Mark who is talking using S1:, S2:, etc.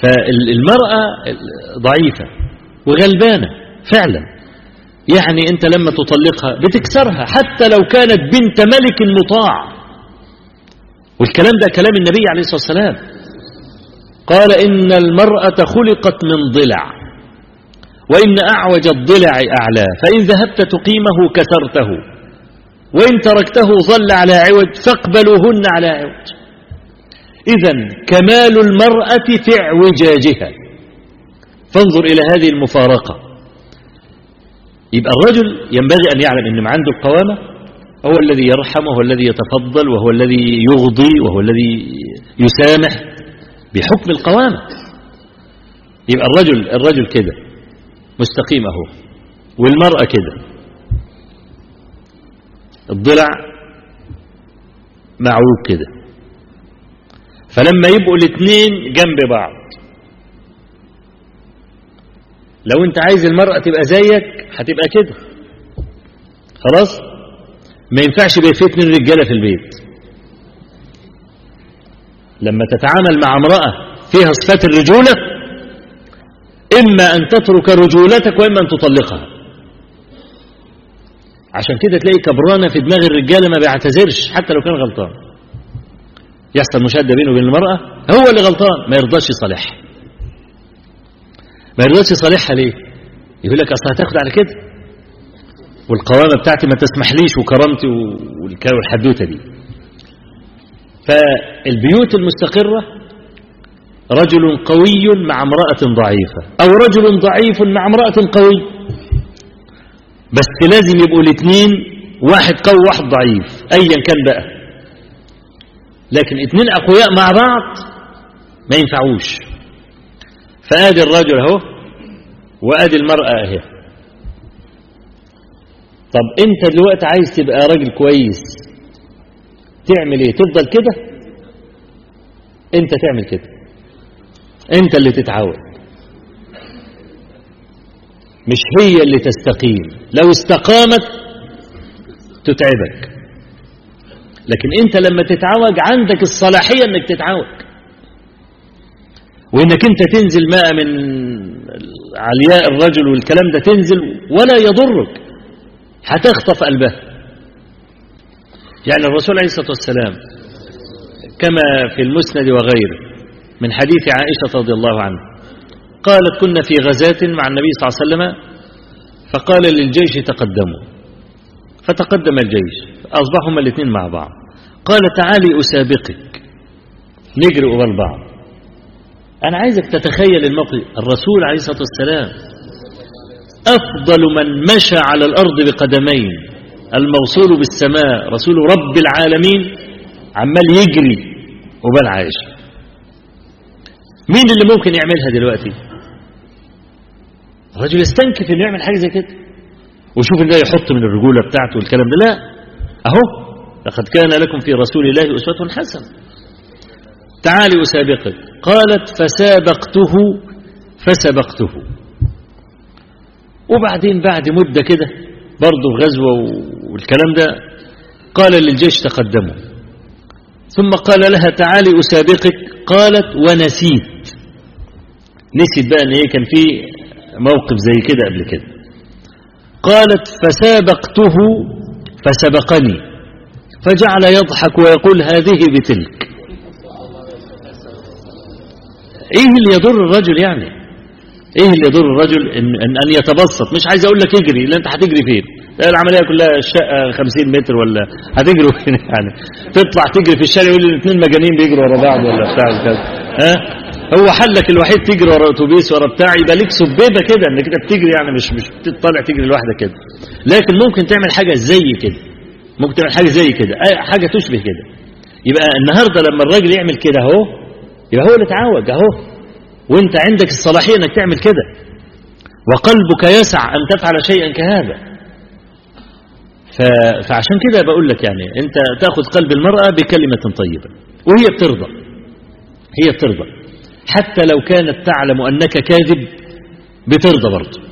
S1: فالمرأة ضعيفة وغلبانة فعلا يعني أنت لما تطلقها بتكسرها حتى لو كانت بنت ملك مطاع والكلام ده كلام النبي عليه الصلاة والسلام قال إن المرأة خلقت من ضلع وإن أعوج الضلع أعلى فإن ذهبت تقيمه كسرته وإن تركته ظل على عوج فاقبلوهن على عوج إذا كمال المرأة في اعوجاجها فانظر إلى هذه المفارقة يبقى الرجل ينبغي أن يعلم أن عنده القوامة هو الذي يرحم وهو الذي يتفضل وهو الذي يغضي وهو الذي يسامح بحكم القوامة يبقى الرجل الرجل كده مستقيم اهو والمرأة كده الضلع معوج كده فلما يبقوا الاثنين جنب بعض لو انت عايز المرأة تبقى زيك هتبقى كده خلاص ما ينفعش يبقى في اتنين رجالة في البيت لما تتعامل مع امرأة فيها صفات الرجولة إما أن تترك رجولتك وإما أن تطلقها عشان كده تلاقي كبرانة في دماغ الرجالة ما بيعتذرش حتى لو كان غلطان يحصل مشادة بينه وبين المرأة هو اللي غلطان ما يرضاش يصالحها ما يرضاش يصالحها ليه يقول لك أصلا هتاخد على كده والقوامة بتاعتي ما تسمحليش وكرامتي والحدوتة دي فالبيوت المستقرة رجل قوي مع امرأة ضعيفة أو رجل ضعيف مع امرأة قوي بس لازم يبقوا الاثنين واحد قوي واحد ضعيف أيا كان بقى لكن اثنين أقوياء مع بعض ما ينفعوش فآدي الرجل اهو وآدي المرأة اهي طب انت دلوقتي عايز تبقى راجل كويس تعمل ايه تفضل كده انت تعمل كده انت اللي تتعود مش هي اللي تستقيم لو استقامت تتعبك لكن انت لما تتعوج عندك الصلاحية انك تتعوج وانك انت تنزل ماء من علياء الرجل والكلام ده تنزل ولا يضرك هتخطف قلبها يعني الرسول عليه الصلاة والسلام كما في المسند وغيره من حديث عائشة رضي الله عنها قالت كنا في غزاة مع النبي صلى الله عليه وسلم فقال للجيش تقدموا فتقدم الجيش أصبحوا هما الاثنين مع بعض قال تعالي أسابقك نجري قبال بعض أنا عايزك تتخيل الموقف الرسول عليه الصلاة والسلام أفضل من مشى على الأرض بقدمين الموصول بالسماء رسول رب العالمين عمال يجري قبال عائشة مين اللي ممكن يعملها دلوقتي الرجل يستنكف انه يعمل حاجه زي كده وشوف الله يحط من الرجوله بتاعته والكلام ده لا اهو لقد كان لكم في رسول الله اسوه حسنه تعالي اسابقك قالت فسابقته فسبقته وبعدين بعد مده كده برضه غزوه والكلام ده قال للجيش تقدموا ثم قال لها تعالي اسابقك قالت ونسيت نسيت بقى ان هي كان في موقف زي كده قبل كده قالت فسابقته فسبقني فجعل يضحك ويقول هذه بتلك ايه اللي يضر الرجل يعني ايه اللي يضر الرجل ان, أن, أن يتبسط مش عايز اقول لك اجري لان انت هتجري فين العمليه كلها الشقه 50 متر ولا هتجري فين يعني تطلع تجري في الشارع يقول الاثنين مجانين بيجروا ورا بعض ولا بتاع كده ها هو حلك الوحيد تجري ورا اتوبيس ورا بتاع يبقى ليك سبيبه كده انك انت بتجري يعني مش مش بتطلع تجري لوحدك كده لكن ممكن تعمل حاجه زي كده ممكن تعمل حاجه زي كده حاجه تشبه كده يبقى النهارده لما الراجل يعمل كده اهو يبقى هو اللي اتعوج اهو وانت عندك الصلاحيه انك تعمل كده وقلبك يسع ان تفعل شيئا كهذا فعشان كده بقول لك يعني انت تاخذ قلب المراه بكلمه طيبه وهي بترضى هي بترضى حتى لو كانت تعلم أنك كاذب بترضى برضه